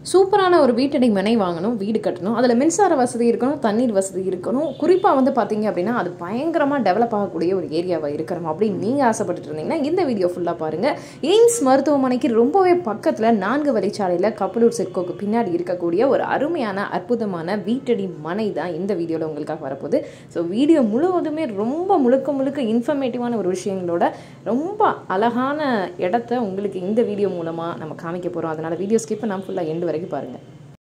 சூப்பரான ஒரு வீட்டடை மனை வாங்கணும் வீடு கட்டணும் அதில் மின்சார வசதி இருக்கணும் தண்ணீர் வசதி இருக்கணும் குறிப்பாக வந்து பார்த்தீங்க அப்படின்னா அது பயங்கரமாக டெவலப் ஆகக்கூடிய ஒரு ஏரியாவாக இருக்கணும் அப்படின்னு நீங்கள் ஆசைப்பட்டுட்டு இருந்தீங்கன்னா இந்த வீடியோ ஃபுல்லாக பாருங்கள் எய்ம்ஸ் மருத்துவமனைக்கு ரொம்பவே பக்கத்தில் நான்கு வழிச்சாலையில் கப்பலூர் செட்கோக்கு பின்னாடி இருக்கக்கூடிய ஒரு அருமையான அற்புதமான வீட்டடி மனை தான் இந்த வீடியோவில் உங்களுக்காக வரப்போகுது ஸோ வீடியோ முழுவதுமே ரொம்ப முழுக்க முழுக்க இன்ஃபர்மேட்டிவான ஒரு விஷயங்களோட ரொம்ப அழகான இடத்த உங்களுக்கு இந்த வீடியோ மூலமாக நம்ம காமிக்க போகிறோம் அதனால் வீடியோ ஸ்கிப் பண்ணாமல் ஃபுல்லாக எண்டு வரைக்கும் பாருங்கள்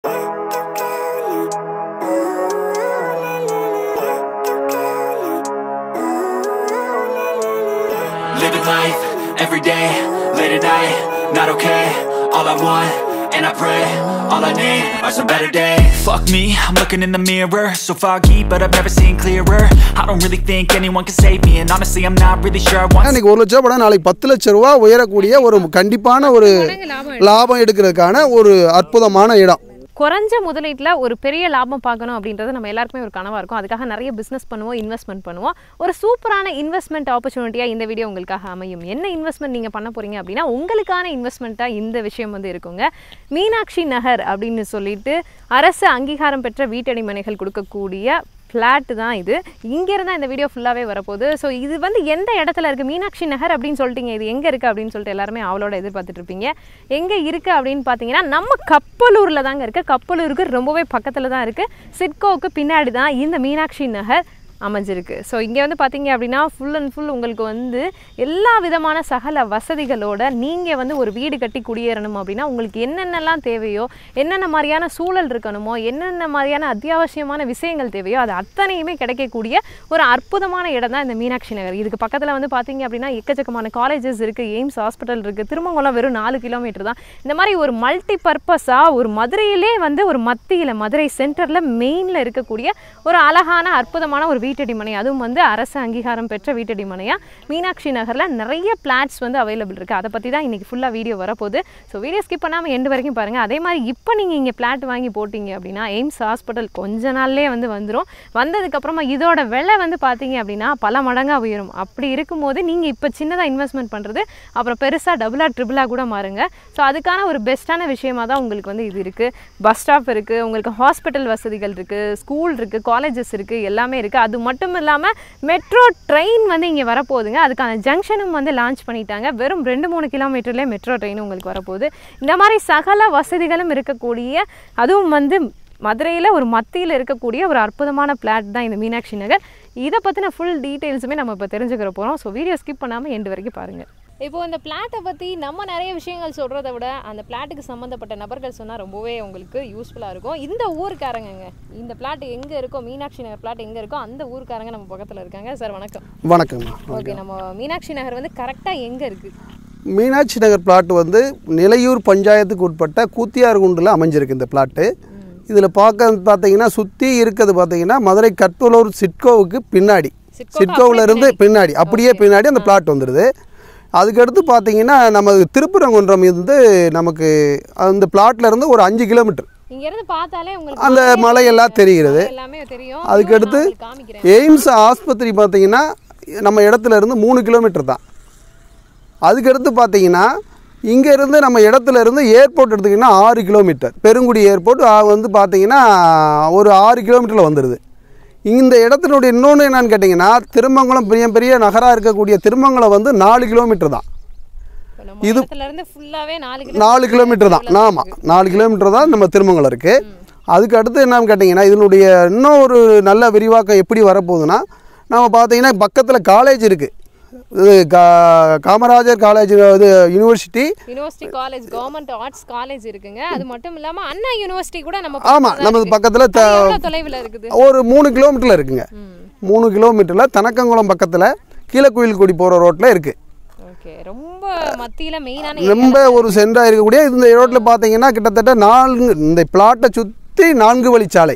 Living life, every day, late at night, not okay All I want, and I pray, all I need are some better days Fuck me, I'm looking in the mirror So foggy, but I've never seen clearer I don't really think anyone can save me And honestly, I'm not really sure I want இன்னைக்கு ஒரு லட்சம் படம் நாளைக்கு பத்து லட்சம் ரூபா உயரக்கூடிய ஒரு கண்டிப்பான ஒரு லாபம் எடுக்கிறதுக்கான ஒரு அற்புதமான இடம் குறைஞ்ச முதலீட்டில் ஒரு பெரிய லாபம் பார்க்கணும் அப்படின்றது நம்ம எல்லாருக்குமே ஒரு கனவாக இருக்கும் அதுக்காக நிறைய பிஸ்னஸ் பண்ணுவோம் இன்வெஸ்ட்மெண்ட் பண்ணுவோம் ஒரு சூப்பரான இன்வெஸ்ட்மெண்ட் ஆப்பர்ச்சுனிட்டியாக இந்த வீடியோ உங்களுக்காக அமையும் என்ன இன்வெஸ்ட்மெண்ட் நீங்கள் பண்ண போகிறீங்க அப்படின்னா உங்களுக்கான இன்வெஸ்ட்மெண்ட்டாக இந்த விஷயம் வந்து இருக்குங்க மீனாட்சி நகர் அப்படின்னு சொல்லிட்டு அரசு அங்கீகாரம் பெற்ற வீட்டடி மனைகள் கொடுக்கக்கூடிய ஃப்ளாட்டு தான் இது இங்கேருந்து தான் இந்த வீடியோ ஃபுல்லாகவே வரப்போகுது ஸோ இது வந்து எந்த இடத்துல இருக்குது மீனாட்சி நகர் அப்படின்னு சொல்லிட்டீங்க இது எங்கே இருக்குது அப்படின்னு சொல்லிட்டு எல்லாருமே அவளோட எதிர்பார்த்துட்டு இருப்பீங்க எங்கே இருக்குது அப்படின்னு பார்த்தீங்கன்னா நம்ம கப்பலூரில் தாங்க இருக்குது கப்பலூருக்கு ரொம்பவே பக்கத்தில் தான் இருக்குது சிட்கோவுக்கு பின்னாடி தான் இந்த மீனாட்சி நகர் அமைஞ்சிருக்கு ஸோ இங்கே வந்து பார்த்தீங்க அப்படின்னா ஃபுல் அண்ட் ஃபுல் உங்களுக்கு வந்து எல்லா விதமான சகல வசதிகளோட நீங்கள் வந்து ஒரு வீடு கட்டி குடியேறணும் அப்படின்னா உங்களுக்கு என்னென்னலாம் தேவையோ என்னென்ன மாதிரியான சூழல் இருக்கணுமோ என்னென்ன மாதிரியான அத்தியாவசியமான விஷயங்கள் தேவையோ அது அத்தனையுமே கிடைக்கக்கூடிய ஒரு அற்புதமான இடம் தான் இந்த மீனாட்சி நகர் இதுக்கு பக்கத்தில் வந்து பார்த்தீங்க அப்படின்னா எக்கச்சக்கமான காலேஜஸ் இருக்குது எய்ம்ஸ் ஹாஸ்பிட்டல் இருக்குது திருமங்கலம் வெறும் நாலு கிலோமீட்டர் தான் இந்த மாதிரி ஒரு மல்டி பர்பஸாக ஒரு மதுரையிலே வந்து ஒரு மத்தியில் மதுரை சென்டரில் மெயினில் இருக்கக்கூடிய ஒரு அழகான அற்புதமான ஒரு வீட்டடி மனை அதுவும் வந்து அரசு அங்கீகாரம் பெற்ற வீட்டடி மனையாக மீனாட்சி நகரில் நிறைய பிளாட்ஸ் வந்து அவைலபிள் இருக்குது அதை பற்றி தான் இன்றைக்கி ஃபுல்லாக வீடியோ வரப்போகுது ஸோ வீடியோ ஸ்கிப் பண்ணாமல் எண்டு வரைக்கும் பாருங்கள் அதே மாதிரி இப்போ நீங்கள் இங்கே பிளாட் வாங்கி போட்டிங்க அப்படின்னா எய்ம்ஸ் ஹாஸ்பிட்டல் கொஞ்ச நாள்லேயே வந்து வந்துடும் வந்ததுக்கப்புறமா இதோட விலை வந்து பார்த்தீங்க அப்படின்னா பல மடங்காக உயரும் அப்படி இருக்கும்போது நீங்கள் இப்போ சின்னதாக இன்வெஸ்ட்மெண்ட் பண்ணுறது அப்புறம் பெருசாக டபுளாக ட்ரிபிளாக கூட மாறுங்க ஸோ அதுக்கான ஒரு பெஸ்ட்டான விஷயமா தான் உங்களுக்கு வந்து இது இருக்குது பஸ் ஸ்டாப் இருக்குது உங்களுக்கு ஹாஸ்பிட்டல் வசதிகள் இருக்குது ஸ்கூல் இருக்குது காலேஜஸ் இருக்குது எல்லாமே இருக்குது அது மட்டும் இல்லாமல் மெட்ரோ ட்ரெயின் வந்து இங்கே வரப்போகுதுங்க அதுக்கான ஜங்ஷனும் வந்து லான்ச் பண்ணிட்டாங்க வெறும் ரெண்டு மூணு கிலோமீட்டர்லேயே மெட்ரோ ட்ரெயினும் உங்களுக்கு வரப்போகுது இந்த மாதிரி சகல வசதிகளும் இருக்கக்கூடிய அதுவும் வந்து மதுரையில் ஒரு மத்தியில் இருக்கக்கூடிய ஒரு அற்புதமான பிளாட் தான் இந்த மீனாட்சி நகர் இதை பற்றின ஃபுல் டீட்டெயில்ஸுமே நம்ம இப்போ தெரிஞ்சுக்கிற போகிறோம் ஸோ வீடியோ ஸ்கிப் பண்ணாமல் எண்டு வரைக்கும் பாருங்கள் இப்போ இந்த பிளாட்டை பற்றி நம்ம நிறைய விஷயங்கள் சொல்கிறத விட அந்த பிளாட்டுக்கு சம்மந்தப்பட்ட நபர்கள் சொன்னால் ரொம்பவே உங்களுக்கு யூஸ்ஃபுல்லாக இருக்கும் இந்த ஊருக்காரங்கங்க இந்த பிளாட் எங்கே இருக்கோ மீனாட்சி நகர் பிளாட் எங்கே இருக்கோ அந்த ஊருக்காரங்க நம்ம பக்கத்தில் இருக்காங்க சார் வணக்கம் வணக்கம்மா ஓகே நம்ம மீனாட்சி நகர் வந்து கரெக்டாக எங்கே இருக்குது மீனாட்சி நகர் பிளாட் வந்து நிலையூர் பஞ்சாயத்துக்கு உட்பட்ட கூத்தியார்குண்டில் அமைஞ்சிருக்கு இந்த பிளாட்டு இதில் பார்க்க பார்த்தீங்கன்னா சுற்றி இருக்கிறது பார்த்தீங்கன்னா மதுரை கற்பலூர் சிட்கோவுக்கு பின்னாடி சிட்கோவில் இருந்து பின்னாடி அப்படியே பின்னாடி அந்த பிளாட் வந்துடுது அதுக்கடுத்து பார்த்தீங்கன்னா நம்ம திருப்பரங்குன்றம் இருந்து நமக்கு அந்த பிளாட்ல இருந்து ஒரு அஞ்சு கிலோமீட்டர் இங்கேருந்து பார்த்தாலே உங்களுக்கு அந்த மலையெல்லாம் தெரிகிறது எல்லாமே தெரியும் அதுக்கடுத்து இன்னொரு நான் உங்களுக்கு காமிக்கிறேன் எய்ம்ஸ் ஆஸ்பத்திரி பார்த்தீங்கன்னா நம்ம இடத்துல இருந்து மூணு கிலோமீட்டர் தான் அதுக்கடுத்து பார்த்தீங்கன்னா இங்கேருந்து நம்ம இடத்துல இருந்து ஏர்போர்ட் எடுத்திங்கன்னா ஆறு கிலோமீட்டர் பெருங்குடி ஏர்போர்ட் ஆ, வந்து பார்த்தீங்கன்னா ஒரு ஆறு கிலோமீட்டரில் வந்துடுது இந்த இடத்தினுடைய இன்னொன்று என்னன்னு கேட்டிங்கன்னா திருமங்கலம் பெரிய பெரிய நகராக இருக்கக்கூடிய திருமங்கலம் வந்து நாலு கிலோமீட்டர் தான் இப்போ நம்ம இடத்துல இருந்து ஃபுல்லாவே நாலு கிலோ நாலு கிலோமீட்டர் தான் ஆமாம் நாலு கிலோமீட்டர் தான் நம்ம திருமங்கலம் இருக்குது அதுக்கு அடுத்து என்னன்னு கேட்டிங்கன்னா இதனுடைய இன்னும் ஒரு நல்ல விரிவாக்கம் எப்படி வரப்போகுதுன்னா நம்ம பார்த்தீங்கன்னா பக்கத்தில் காலேஜ் இருக்குது இது கா காமராஜர் காலேஜ் இது university university college government arts college இருக்குங்க அது மட்டும் இல்லாம அண்ணா யூனிவர்சிட்டி கூட நம்ம ஆமாம் நமது பக்கத்தில் த அது எவ்வளவு தொலைவில் இருக்குது ஒரு மூணு கிலோமீட்டரில் இருக்குங்க மூணு கிலோமீட்டரில் தனக்கங்குளம் பக்கத்தில் கீழக்குயில்குடி போகிற ரோட்டில் இருக்குது ஓகே ரொம்ப மத்தியில மெயினான ரொம்ப ஒரு சென்றாக இருக்கக்கூடிய இந்த ரோட்டில் பார்த்தீங்கன்னா கிட்டத்தட்ட நான்கு இந்த பிளாட்டை சுற்றி நான்கு வழிச்சாலை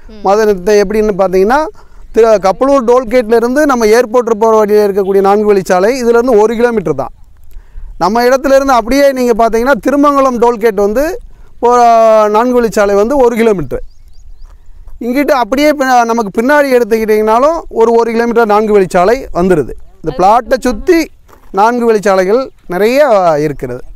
மதுரை எப்படின்னு பார்த்தீங்கன்னா திரு கப்பலூர் டோல்கேட்ல இருந்து நம்ம ஏர்போர்ட் போகிற வழியில் இருக்கக்கூடிய நான்கு வழிச்சாலை இதுலேருந்து ஒரு கிலோமீட்டர் தான் நம்ம இடத்துல இருந்து அப்படியே நீங்கள் பார்த்தீங்கன்னா திருமங்கலம் டோல்கேட் வந்து ஒரு நான்கு வழிச்சாலை வந்து ஒரு கிலோமீட்டர் இங்கிட்டு அப்படியே பின்ன- நமக்கு பின்னாடி எடுத்துக்கிட்டிங்கனாலும் ஒரு ஒரு கிலோமீட்டர் நான்கு வழிச்சாலை வந்துடுது இந்த பிளாட்டை சுற்றி நான்கு வழிச்சாலைகள் நிறைய இருக்கிறது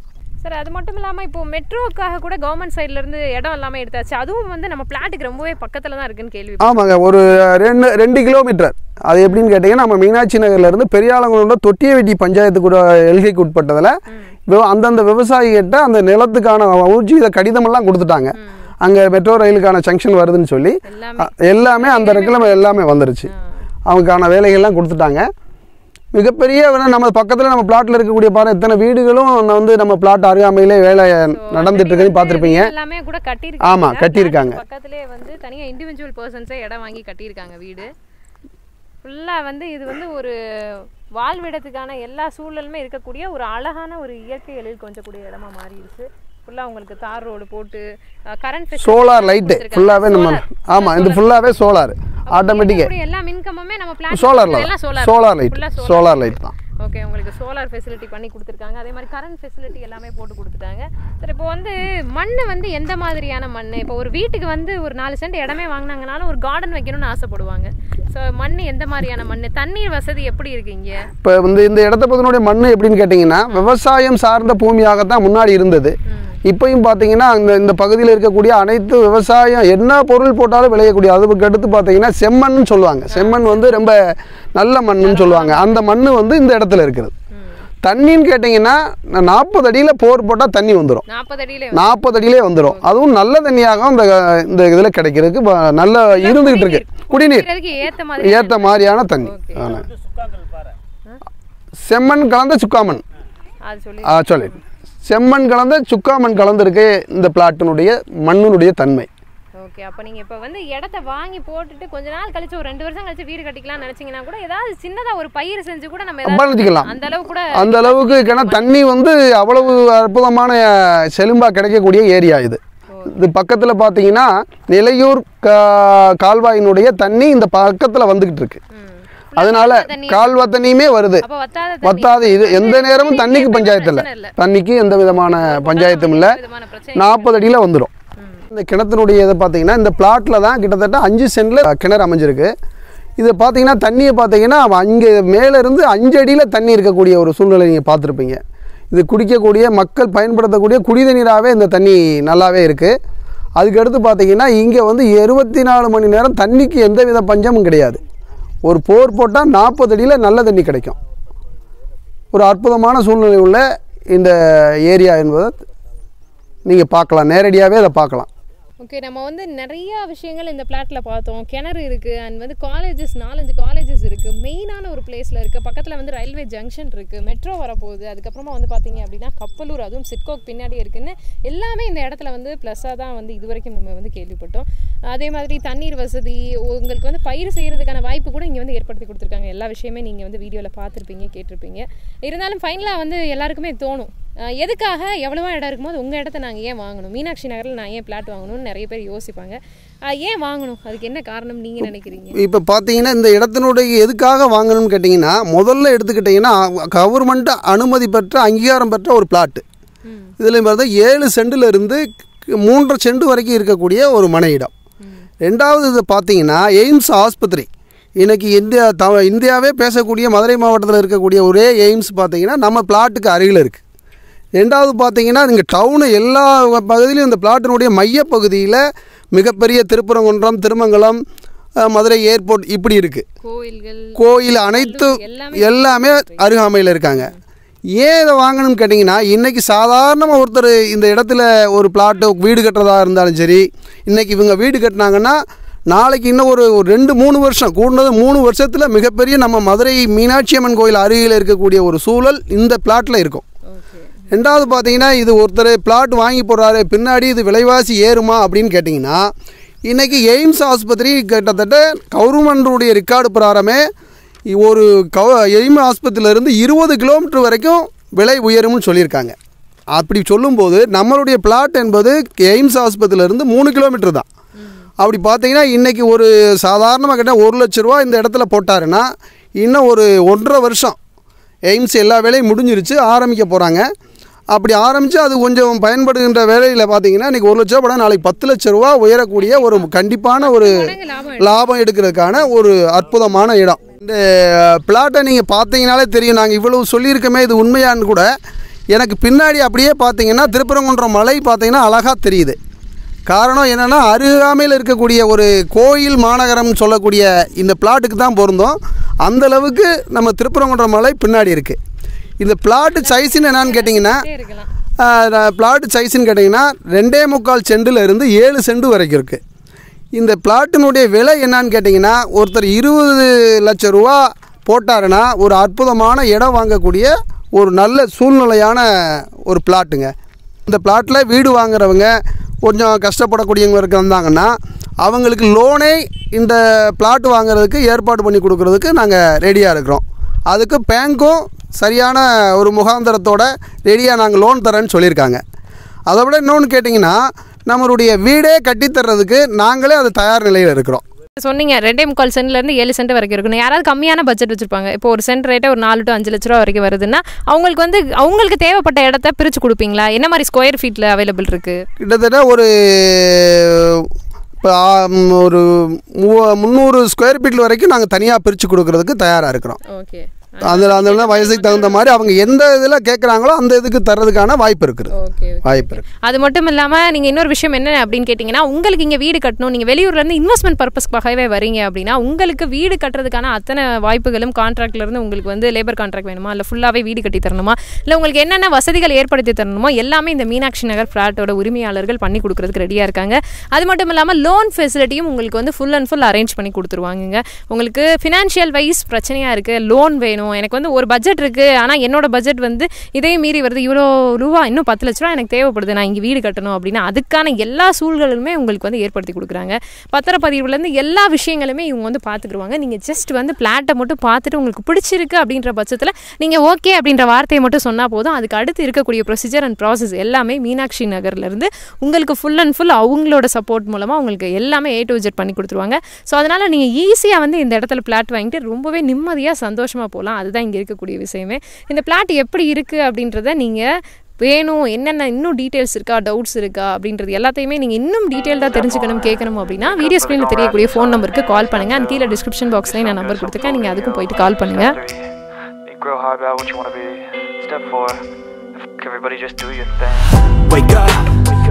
சார் அது மட்டும் இல்லாமல் இப்போ மெட்ரோக்காக கூட கவர்மெண்ட் சைட்ல இருந்து இடம் எல்லாமே எடுத்தாச்சு அதுவும் வந்து நம்ம பிளாட்டுக்கு ரொம்பவே பக்கத்துல தான் இருக்குன்னு கேள்வி ஆமாங்க ஒரு ரெண்டு ரெண்டு கிலோமீட்டர் அது எப்படின்னு கேட்டிங்கன்னா நம்ம மீனாட்சி நகர்லேருந்து பெரியாளங்களோட தொட்டியவெட்டி பஞ்சாயத்து கூட எல்கைக்கு உட்பட்டதில் விவ- அந்தந்த விவசாயிகிட்ட அந்த நிலத்துக்கான ஊர்ஜித கடிதமெல்லாம் கொடுத்துட்டாங்க அங்கே மெட்ரோ ரயிலுக்கான ஜங்ஷன் வருதுன்னு சொல்லி எல்லாமே. அ- எல்லாமே அந்த ரெக்கில் எல்லாமே வந்துருச்சு அவங்களுக்கான வேலைகள்லாம் கொடுத்துட்டாங்க மிகப்பெரிய வந்து நம்ம பக்கத்தில் நம்ம பிளாட்டில் இருக்கக்கூடிய பாரு இத்தனை வீடுகளும் வந்து நம்ம பிளாட் அருகாமையிலே வேலை நடந்துட்டு இருக்குன்னு பார்த்துருப்பீங்க எல்லாமே கூட கட்டியிருக்காங்க ஆமா, கட்டியிருக்காங்க. பக்கத்திலே வந்து தனியா இண்டிவிஜுவல் பர்சன்ஸே இடம் வாங்கி கட்டியிருக்காங்க வீடு ஃபுல்லா வந்து இது வந்து ஒரு வாழ்விடத்துக்கான எல்லா சூழலுமே இருக்கக்கூடிய ஒரு அழகான ஒரு இயற்கை எழில் கொஞ்சக்கூடிய இடமா மாறிடுச்சு ஃபுல்லா உங்களுக்கு தார் ரோடு போட்டு கரண்ட் சோலார் லைட்டு ஃபுல்லாகவே நம்ம ஆமாம் இது ஃபுல்லாகவே சோலார் ஆட்டோமேட்டிக்காக எல்லா மின்கமுமே நம்ம பிளான் சோலாரில் எல்லாம் தான் solar solar light solar light தான் ஓகே உங்களுக்கு சோலார் ஃபெசிலிட்டி பண்ணி கொடுத்துருக்காங்க அதே மாதிரி கரண்ட் ஃபெசிலிட்டி எல்லாமே போட்டு கொடுத்துட்டாங்க சரி இப்போ வந்து மண் வந்து எந்த மாதிரியான மண் இப்போ ஒரு வீட்டுக்கு வந்து ஒரு நாலு சென்ட் இடமே வாங்கினாங்கனாலும் ஒரு கார்டன் வைக்கணும்னு ஆசைப்படுவாங்க ஸோ மண் எந்த மாதிரியான மண் தண்ணீர் வசதி எப்படி இருக்குங்க இப்போ வந்து இந்த இடத்த பற்றினுடைய மண் எப்படின்னு கேட்டிங்கன்னா விவசாயம் சார்ந்த பூமியாகத்தான் முன்னாடி இருந்தது இப்பயும் பார்த்தீங்கன்னா அந்த இந்த பகுதியில் இருக்கக்கூடிய அனைத்து விவசாயம் என்ன பொருள் போட்டாலும் விளையக்கூடிய அதுக்கு அடுத்து பார்த்தீங்கன்னா செம்மண்னு சொல்லுவாங்க செம்மண் வந்து ரொம்ப நல்ல மண்ணுன்னு சொல்லுவாங்க அந்த மண் வந்து இந்த இடத்துல இருக்குது தண்ணின்னு கேட்டிங்கன்னா நாற்பது அடியில் போர் போட்டால் தண்ணி வந்துடும் நாற்பது அடியில நாற்பது அடியிலே வந்துடும் அதுவும் நல்ல தண்ணியாக இந்த இந்த இதில் கிடைக்கிறதுக்கு ப- நல்ல இருந்துகிட்டு இருக்கு குடிநீர் குடிக்கிறதுக்கு ஏத்த மாதிரி ஏற்ற மாதிரியான தண்ணி ஆனா செம்மண் கலந்த சுக்காமண் அது சொல்லி ஆ சொல்லி செம்மண் கலந்த சுக்காமண் கலந்துருக்கு இந்த பிளாட்டினுடைய மண்ணினுடைய தன்மை ஓகே அப்போ நீங்க இப்போ வந்து இடத்த வாங்கி போட்டுட்டு கொஞ்ச நாள் கழிச்சு ஒரு ரெண்டு வருஷம் கழிச்சு வீடு கட்டிக்கலாம்னு நினைச்சீங்கன்னா கூட ஏதாவது சின்னதா ஒரு பயிர் செஞ்சு கூட நம்ம ஏதாவது பண்ணிக்கலாம். அந்த அளவு கூட அந்த அளவுக்கு ஏன்னா தண்ணி வந்து அவ்வளவு அற்புதமான செலும்பாக கிடைக்கக்கூடிய ஏரியா இது இது பக்கத்தில் பார்த்தீங்கன்னா நிலையூர் கா கால்வாயினுடைய தண்ணி இந்த பக்கத்தில் வந்துக்கிட்டு இருக்கு ம். அதனால தண்ணி. கால்வா தண்ணியுமே வருது அப்ப வத்தாத தண்ணி. வத்தாது இது எந்த நேரமும் தண்ணிக்கு பஞ்சாயத்து இல்லை பிரச்சனை இல்ல. தண்ணிக்கு எந்த விதமான பஞ்சாயத்தும் இல்லை விதமான பிரச்சனை நாற்பது அடியில் வந்துடும் இந்த கிணத்தினுடைய இதை பார்த்தீங்கன்னா இந்த பிளாட்டில் தான் கிட்டத்தட்ட அஞ்சு சென்டில் கிணறு அமைஞ்சிருக்கு இது பார்த்தீங்கன்னா தண்ணியை பார்த்தீங்கன்னா அங்கே மேலேருந்து அஞ்சு அடியில் தண்ணி இருக்கக்கூடிய ஒரு சூழ்நிலை நீங்கள் பார்த்துருப்பீங்க இது குடிக்கக்கூடிய மக்கள் பயன்படுத்தக்கூடிய குடித நீராகவே இந்த தண்ணி நல்லாவே இருக்குது அதுக்கடுத்து பார்த்தீங்கன்னா இங்கே வந்து இருபத்தி நாலு மணி நேரம் தண்ணிக்கு எந்த வித பஞ்சமும் கிடையாது ஒரு போர் போட்டால் நாற்பது அடியில் நல்ல தண்ணி கிடைக்கும் ஒரு அற்புதமான சூழ்நிலை உள்ள இந்த ஏரியா என்பதை நீங்கள் பார்க்கலாம் நேரடியாகவே அதை பார்க்கலாம் ஓகே நம்ம வந்து நிறைய விஷயங்கள் இந்த பிளாட்ல பார்த்தோம் கிணறு இருக்கு அண்ட் வந்து காலேஜஸ் நாலஞ்சு காலேஜஸ் இருக்கு மெயினான ஒரு பிளேஸ்ல இருக்கு பக்கத்துல வந்து ரயில்வே ஜங்ஷன் இருக்கு மெட்ரோ வரப்போகுது அதுக்கப்புறமா வந்து பாத்தீங்க அப்படின்னா கப்பலூர் அதுவும் சிட்கோக் பின்னாடி இருக்குன்னு எல்லாமே இந்த இடத்துல வந்து ப்ளஸ்ஸாக தான் வந்து இது வரைக்கும் நம்ம வந்து கேள்விப்பட்டோம் அதே மாதிரி தண்ணீர் வசதி உங்களுக்கு வந்து பயிர் செய்யறதுக்கான வாய்ப்பு கூட இங்கே வந்து ஏற்படுத்தி கொடுத்துருக்காங்க எல்லா விஷயமே நீங்கள் வந்து வீடியோவில் பார்த்துருப்பீங்க கேட்டிருப்பீங்க இருந்தாலும் ஃபைனலாக வந்து எல்லாருக்குமே தோணும் அஹ் எதுக்காக எவ்வளவோ இடம் இருக்கும்போது உங்கள் இடத்த நாங்கள் ஏன் வாங்கணும் மீனாட்சி நகரில் நான் ஏன் பிளாட் வாங்கணும்னு நிறைய பேர் யோசிப்பாங்க அஹ் ஏன் வாங்கணும் அதுக்கு என்ன காரணம் நீங்கள் நினைக்கிறீங்க இப்போ பார்த்தீங்கன்னா இந்த இடத்தினுடைய எதுக்காக வாங்கணும்னு கேட்டிங்கன்னா முதல்ல எடுத்துக்கிட்டிங்கன்னா கவர்மெண்ட் அனுமதி பெற்ற அங்கீகாரம் பெற்ற ஒரு பிளாட்டு இதில் பார்த்தா ஏழு சென்டில் இருந்து மூன்றரை சென்ட் வரைக்கும் இருக்கக்கூடிய ஒரு மனை இடம் ரெண்டாவது இது பார்த்தீங்கன்னா எய்ம்ஸ் ஆஸ்பத்திரி இன்னைக்கு இந்தியா த இந்தியாவே பேசக்கூடிய மதுரை மாவட்டத்தில் இருக்கக்கூடிய ஒரே எய்ம்ஸ் பார்த்தீங்கன்னா நம்ம பிளாட்டுக்கு அருகில் இருக்குது ரெண்டாவது பார்த்தீங்கன்னா இங்கே டவுனு எல்லா பகுதியிலும் இந்த பிளாட்டினுடைய மையப்பகுதியில் மிகப்பெரிய திருப்பரங்குன்றம் திருமங்கலம் அஹ், மதுரை ஏர்போர்ட் இப்படி இருக்குது கோயில்கள் கோயில் அனைத்து எல்லாமே எல்லாமே அருகாமையில் இருக்காங்க ஏன் இதை வாங்கணும்னு கேட்டிங்கன்னா இன்றைக்கி சாதாரணமாக ஒருத்தர் இந்த இடத்துல ஒரு பிளாட்டு வீடு கட்டுறதா இருந்தாலும் சரி இன்றைக்கி இவங்க வீடு கட்டினாங்கன்னா நாளைக்கு இன்னும் ஒரு ஒரு ரெண்டு மூணு வருஷம் கூடுனது மூணு வருஷத்தில் மிகப்பெரிய நம்ம மதுரை மீனாட்சி அம்மன் கோயில் அருகில் இருக்கக்கூடிய ஒரு சூழல் இந்த பிளாட்டில் இருக்கும் ஓகே ரெண்டாவது பார்த்தீங்கன்னா இது ஒருத்தர் பிளாட் வாங்கி போடுறாரு பின்னாடி இது விலைவாசி ஏறுமா அப்படின்னு கேட்டிங்கன்னா இன்றைக்கி எய்ம்ஸ் ஆஸ்பத்திரி கிட்டத்தட்ட கவர்மெண்டுடைய ரெக்கார்டு பிரகாரமே ஒரு கவ எய்ம்ஸ் ஆஸ்பத்திரியிலேருந்து இருபது கிலோமீட்டர் வரைக்கும் விலை உயரும்னு சொல்லியிருக்காங்க அப்படி சொல்லும்போது நம்மளுடைய பிளாட் என்பது எய்ம்ஸ் ஆஸ்பத்திரியிலேருந்து மூணு கிலோமீட்டர் தான் அப்படி பார்த்தீங்கன்னா இன்றைக்கி ஒரு சாதாரணமாக கேட்டால் ஒரு லட்ச ரூபா இந்த இடத்துல போட்டாருன்னா இன்னும் ஒரு ஒன்றரை வருஷம் எய்ம்ஸ் எல்லா வேலையும் முடிஞ்சிருச்சு ஆரம்பிக்க போகிறாங்க அப்படி ஆரம்பித்து அது கொஞ்சம் பயன்படுகின்ற வேலையில் பார்த்தீங்கன்னா இன்றைக்கி ஒரு லட்ச ரூபா போனால் நாளைக்கு பத்து லட்ச ரூபா உயரக்கூடிய ஒரு கண்டிப்பான ஒரு மடங்கு லாபம் லாபம் எடுக்கிறதுக்கான ஒரு அற்புதமான இடம் இந்த பிளாட்டை நீங்கள் பார்த்தீங்கனாலே தெரியும் நாங்கள் இவ்வளவு சொல்லியிருக்கோமே இது உண்மையான்னு கூட எனக்கு பின்னாடி அப்படியே பார்த்தீங்கன்னா திருப்பரங்குன்றம் மலை பார்த்தீங்கன்னா அழகாக தெரியுது காரணம் என்னென்னா அருகாமையில் இருக்கக்கூடிய ஒரு கோயில் மாநகரம்னு சொல்லக்கூடிய இந்த பிளாட்டுக்கு தான் பொருந்தோம் அந்த அளவுக்கு நம்ம திருப்பரங்குன்றம் மலை பின்னாடி இருக்குது இந்த பிளாட்டு சைஸ்ன்னு என்னன்னு கேட்டிங்கன்னா பிளாட்டு சைஸ்ன்னு கேட்டிங்கன்னா ரெண்டே முக்கால் செண்டில் இருந்து ஏழு செண்டு வரைக்கும் இருக்குது இந்த பிளாட்டினுடைய விலை என்னன்னு கேட்டிங்கன்னா ஒருத்தர் இருபது லட்சம் ரூபா போட்டாருன்னா ஒரு அற்புதமான இடம் வாங்கக்கூடிய ஒரு நல்ல சூழ்நிலையான ஒரு பிளாட்டுங்க இந்த பிளாட்டில் வீடு வாங்குறவங்க கொஞ்சம் கஷ்டப்படக்கூடியவங்க வந்தாங்கன்னா அவங்களுக்கு லோனே இந்த பிளாட் வாங்குறதுக்கு ஏற்பாடு பண்ணி கொடுக்குறதுக்கு நாங்கள் ரெடியாக இருக்கிறோம் அதுக்கு பேங்க்கும் சரியான ஒரு முகாந்திரத்தோட ரெடியாக நாங்கள் லோன் தரேன்னு சொல்லியிருக்காங்க அதை விட இன்னொன்று கேட்டிங்கன்னா நம்மளுடைய வீடே கட்டித்தர்றதுக்கு நாங்களே அது தயார் நிலையில் இருக்கிறோம் சொன்னீங்க ரெண்டே முக்கால் சென்ட்ல இருந்து ஏழு சென்ட் வரைக்கும் இருக்கணும் யாராவது கம்மியான பட்ஜெட் வச்சிருப்பாங்க இப்போ ஒரு சென்ட் ரேட்டே ஒரு நாலு டு அஞ்சு லட்ச ரூபா வரைக்கும் வருதுன்னா அவங்களுக்கு வந்து அவங்களுக்கு தேவைப்பட்ட இடத்த பிரிச்சு கொடுப்பீங்களா என்ன மாதிரி ஸ்கொயர் ஃபீட்ல அவைலபிள் இருக்கு கிட்டத்தட்ட ஒரு இப்போ ஒரு மூவ- முந்நூறு ஸ்கொயர் ஃபீட் வரைக்கும் நாங்கள் தனியாக பிரித்து கொடுக்கறதுக்கு தயாராக இருக்கிறோம் ஓகே அதில் அந்த வயசுக்கு தகுந்த மாதிரி அவங்க எந்த இதில் கேட்குறாங்களோ அந்த இதுக்கு தர்றதுக்கான வாய்ப்பு இருக்குது ஓகே வாய்ப்பு இருக்குது அது மட்டும் இல்லாமல் நீங்கள் இன்னொரு விஷயம் என்ன அப்படின்னு கேட்டிங்கன்னா உங்களுக்கு இங்கே வீடு கட்டணும் நீங்கள் வெளியூர்லேருந்து இன்வெஸ்ட்மெண்ட் பர்பஸ்க்காகவே வரீங்க அப்படின்னா உங்களுக்கு வீடு கட்டுறதுக்கான அத்தனை வாய்ப்புகளும் கான்ட்ராக்ட்லேருந்து உங்களுக்கு வந்து லேபர் கான்ட்ராக்ட் வேணுமா இல்லை ஃபுல்லாகவே வீடு கட்டி தரணுமா இல்லை உங்களுக்கு என்னென்ன வசதிகள் ஏற்படுத்தி தரணுமோ எல்லாமே இந்த மீனாட்சி நகர் ஃப்ளாட்டோட உரிமையாளர்கள் பண்ணி கொடுக்குறதுக்கு ரெடியாக இருக்காங்க அது மட்டும் இல்லாமல் லோன் ஃபெசிலிட்டியும் உங்களுக்கு வந்து ஃபுல் அண்ட் ஃபுல் அரேஞ்ச் பண்ணி கொடுத்துருவாங்கங்க உங்களுக்கு ஃபினான்ஷியல் வைஸ் பிரச்சனையாக இருக்குது லோன் வேணும் எனக்கு வந்து ஒரு பட்ஜெட் இருக்குது ஆனால் என்னோட பட்ஜெட் வந்து இதே மீறி வருது இவ்வளோ ரூபா இன்னும் பத்து லட்ச ரூபா எனக்கு தேவைப்படுது நான் இங்கே வீடு கட்டணும் அப்படின்னா அதுக்கான எல்லா சூழ்நிலையுமே உங்களுக்கு வந்து ஏற்படுத்தி கொடுக்குறாங்க பத்திரப்பதிவுலேருந்து எல்லா விஷயங்களுமே இவங்க வந்து பார்த்துக்குருவாங்க நீங்கள் ஜஸ்ட் வந்து பிளாட்டை மட்டும் பார்த்துட்டு உங்களுக்கு பிடிச்சிருக்கு அப்படின்ற பட்சத்தில் நீங்கள் ஓகே அப்படின்ற வார்த்தையை மட்டும் சொன்னால் போதும் அதுக்கு அடுத்து இருக்கக்கூடிய ப்ரொசீஜர் அண்ட் ப்ராசஸ் எல்லாமே மீனாட்சி நகர்லேருந்து உங்களுக்கு ஃபுல் அண்ட் ஃபுல் அவங்களோட சப்போர்ட் மூலமாக உங்களுக்கு எல்லாமே ஏ டு ஜெட் பண்ணி கொடுத்துருவாங்க ஸோ அதனால் நீங்கள் ஈஸியாக வந்து இந்த இடத்துல பிளாட் வாங்கிட்டு ரொம்பவே நிம்மதியாக சந்தோஷமாக போகலாம் அதுதான் இங்கே இருக்கக்கூடிய விஷயமே இந்த பிளாட் எப்படி இருக்குது அப்படின்றத நீங்கள் வேணும் என்னென்ன இன்னும் டீட்டெயில்ஸ் இருக்கா டவுட்ஸ் இருக்கா அப்படின்றது எல்லாத்தையுமே நீங்கள் இன்னும் டீட்டெயில்டாக தெரிஞ்சுக்கணும் கேட்கணும் அப்படின்னா வீடியோ ஸ்க்ரீனில் தெரியக்கூடிய ஃபோன் நம்பருக்கு கால் பண்ணுங்கள் அண்ட் கீழே டிஸ்கிரிப்ஷன் பாக்ஸ்லேயும் நான் நம்பர் கொடுத்துருக்கேன் நீங்கள் அதுக்கும் போயிட்டு கால் பண்ணுங்கள் Think real hard about what you wanna be. Step four. F- everybody just do your thing. Wake up,